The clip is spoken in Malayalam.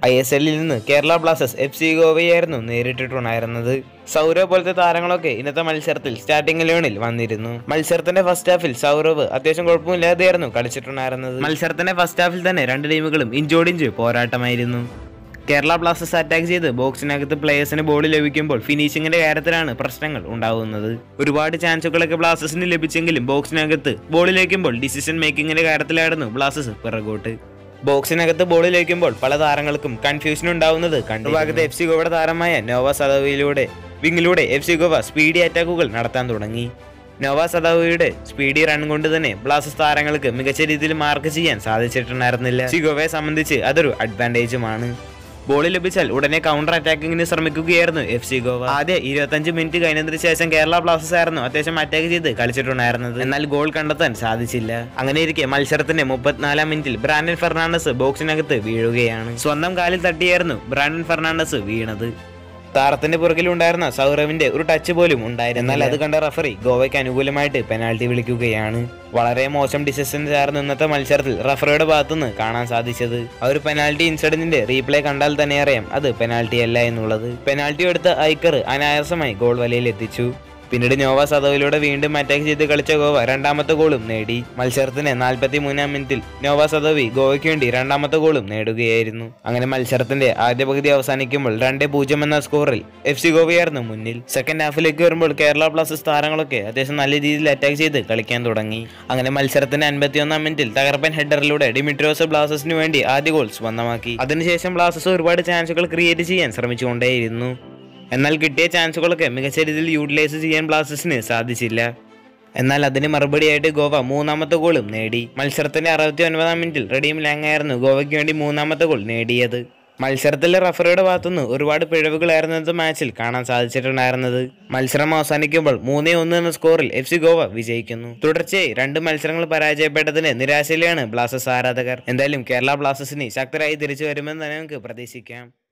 ഐ എസ് എല്ലിൽ നിന്ന് കേരള ബ്ലാസ്റ്റേഴ്സ് എഫ് സി ഗോവയായിരുന്നു നേരിട്ടിട്ടുണ്ടായിരുന്നത് സൗരവ് പോലത്തെ താരങ്ങളൊക്കെ ഇന്നത്തെ മത്സരത്തിൽ സ്റ്റാർട്ടിംഗ് ഇലവനിൽ വന്നിരുന്നു മത്സരത്തിന്റെ ഫസ്റ്റ് ഹാഫിൽ സൗരവ് അത്യാവശ്യം കുഴപ്പമില്ലാതെയായിരുന്നു കളിച്ചിട്ടുണ്ടായിരുന്നത് മത്സരത്തിന്റെ ഫസ്റ്റ് ഹാഫിൽ തന്നെ രണ്ട് ടീമുകളും ഇഞ്ചോടിഞ്ച് പോരാട്ടമായിരുന്നു കേരള ബ്ലാസ്റ്റേഴ്സ് അറ്റാക്ക് ചെയ്ത് ബോക്സിനകത്ത് പ്ലേയേഴ്സിന് ബോൾ ലഭിക്കുമ്പോൾ ഫിനിഷിങ്ങിന്റെ കാര്യത്തിലാണ് പ്രശ്നങ്ങൾ ഉണ്ടാവുന്നത് ഒരുപാട് ചാൻസുകളൊക്കെ ബ്ലാസ്റ്റേഴ്സിന് ലഭിച്ചെങ്കിലും ബോക്സിനകത്ത് ബോൾ ലഭിക്കുമ്പോൾ ഡിസിഷൻ മേക്കിങ്ങിന്റെ കാര്യത്തിലായിരുന്നു ബ്ലാസ്റ്റേഴ്സ് പിറകോട്ട് ബോക്സിനകത്ത് ബോൾ ലഭിക്കുമ്പോൾ പല താരങ്ങൾക്കും കൺഫ്യൂഷൻ ഉണ്ടാവുന്നത് കണ്ടു ഭാഗത്ത് എഫ് സി ഗോവയുടെ താരമായ നോവ സദവിലൂടെ വിങ്ങിലൂടെ എഫ് സി ഗോവ സ്പീഡി അറ്റാക്കുകൾ നടത്താൻ തുടങ്ങി നോവ സദാവിയുടെ സ്പീഡി റൺ കൊണ്ട് തന്നെ ബ്ലാസ്റ്റേഴ്സ് താരങ്ങൾക്ക് മികച്ച രീതിയിൽ മാർക്ക് ചെയ്യാൻ സാധിച്ചിട്ടുണ്ടായിരുന്നില്ല സിഗോവയെ സംബന്ധിച്ച് അതൊരു അഡ്വാൻറ്റേജുമാണ് ബോൾ ലഭിച്ചാൽ ഉടനെ കൗണ്ടർ അറ്റാക്കിങ്ങിന് ശ്രമിക്കുകയായിരുന്നു എഫ് സി ഗോവ ആദ്യ ഇരുപത്തഞ്ച് മിനിറ്റ് കഴിഞ്ഞതിന് ശേഷം കേരള ബ്ലാസ്റ്റേഴ്സ് ആയിരുന്നു അത്യാവശ്യം അറ്റാക്ക് ചെയ്ത് കളിച്ചിട്ടുണ്ടായിരുന്നത് എന്നാൽ ഗോൾ കണ്ടെത്താൻ സാധിച്ചില്ല അങ്ങനെ ഇരിക്കെ മത്സരത്തിന്റെ മുപ്പത്തിനാലാം മിനിറ്റിൽ ബ്രാൻഡൻ ഫെർണാണ്ടസ് ബോക്സിനകത്ത് വീഴുകയാണ് സ്വന്തം കാലിൽ തട്ടിയായിരുന്നു ബ്രാൻഡൻ ഫെർണാണ്ടസ് വീണത് താരത്തിന്റെ പുറകിലുണ്ടായിരുന്ന സൗരവിന്റെ ഒരു ടച്ച് പോലും ഉണ്ടായിരുന്നു എന്നാൽ അത് കണ്ട റഫറി ഗോവയ്ക്ക് അനുകൂലമായിട്ട് പെനാൽറ്റി വിളിക്കുകയാണ് വളരെ മോശം ഡിസിഷൻസ് ആയിരുന്നു ഇന്നത്തെ മത്സരത്തിൽ റഫറിയുടെ ഭാഗത്തുനിന്ന് കാണാൻ സാധിച്ചത് ആ ഒരു പെനാൽറ്റി ഇൻസിഡന്റിന്റെ റീപ്ലേ കണ്ടാൽ തന്നെ അറിയാം അത് പെനാൽറ്റി അല്ല എന്നുള്ളത് പെനാൽറ്റി എടുത്ത ഐക്കർ അനായാസമായി ഗോൾ വലയിൽ എത്തിച്ചു പിന്നീട് നോവ സദവിലൂടെ വീണ്ടും അറ്റാക്ക് ചെയ്ത് കളിച്ച ഗോവ രണ്ടാമത്തെ ഗോളും നേടി മത്സരത്തിന് നാൽപ്പത്തി മൂന്നാം മിനിറ്റിൽ നോവ സദവി ഗോവയ്ക്ക് വേണ്ടി രണ്ടാമത്തെ ഗോളും നേടുകയായിരുന്നു അങ്ങനെ മത്സരത്തിന്റെ ആദ്യ പകുതി അവസാനിക്കുമ്പോൾ രണ്ട് പൂജ്യം എന്ന സ്കോറിൽ എഫ് സി ഗോവയായിരുന്നു മുന്നിൽ സെക്കൻഡ് ഹാഫിലേക്ക് വരുമ്പോൾ കേരള ബ്ലാസ്റ്റേഴ്സ് താരങ്ങളൊക്കെ അത്യാവശ്യം നല്ല രീതിയിൽ അറ്റാക്ക് ചെയ്ത് കളിക്കാൻ തുടങ്ങി അങ്ങനെ മത്സരത്തിന്റെ അൻപത്തിയൊന്നാം മിനിറ്റിൽ തകർപ്പൻ ഹെഡറിലൂടെ ഡിമിട്രോസ് ബ്ലാസ്റ്റേഴ്സിന് വേണ്ടി ആദ്യ ഗോൾ സ്വന്തമാക്കി അതിനുശേഷം ബ്ലാസ്റ്റേഴ്സ് ഒരുപാട് ചാൻസുകൾ ക്രിയേറ്റ് ചെയ്യാൻ ശ്രമിച്ചുകൊണ്ടേയിരുന്നു എന്നാൽ കിട്ടിയ ചാൻസുകളൊക്കെ മികച്ച രീതിയിൽ യൂട്ടിലൈസ് ചെയ്യാൻ ബ്ലാസ്റ്റേഴ്സിന് സാധിച്ചില്ല എന്നാൽ അതിന് മറുപടിയായിട്ട് ഗോവ മൂന്നാമത്തെ ഗോളും നേടി മത്സരത്തിന്റെ അറുപത്തി ഒൻപതാം മിനിറ്റിൽ റെഡീം ലാങ്ങായിരുന്നു ഗോവയ്ക്ക് വേണ്ടി മൂന്നാമത്തെ ഗോൾ നേടിയത് മത്സരത്തിലെ റഫറിയുടെ ഭാഗത്തുനിന്ന് ഒരുപാട് പിഴവുകളായിരുന്നു ഇന്നത്തെ മാച്ചിൽ കാണാൻ സാധിച്ചിട്ടുണ്ടായിരുന്നത് മത്സരം അവസാനിക്കുമ്പോൾ മൂന്നേ ഒന്ന് എന്ന സ്കോറിൽ എഫ് സി ഗോവ വിജയിക്കുന്നു തുടർച്ചയായി രണ്ട് മത്സരങ്ങൾ പരാജയപ്പെട്ടതിന് നിരാശയിലാണ് ബ്ലാസ്റ്റേഴ്സ് ആരാധകർ എന്തായാലും കേരള ബ്ലാസ്റ്റേഴ്സിന് ശക്തരായി തിരിച്ചു വരുമെന്ന് തന്നെ നമുക്ക് പ്രതീക്ഷിക്കാം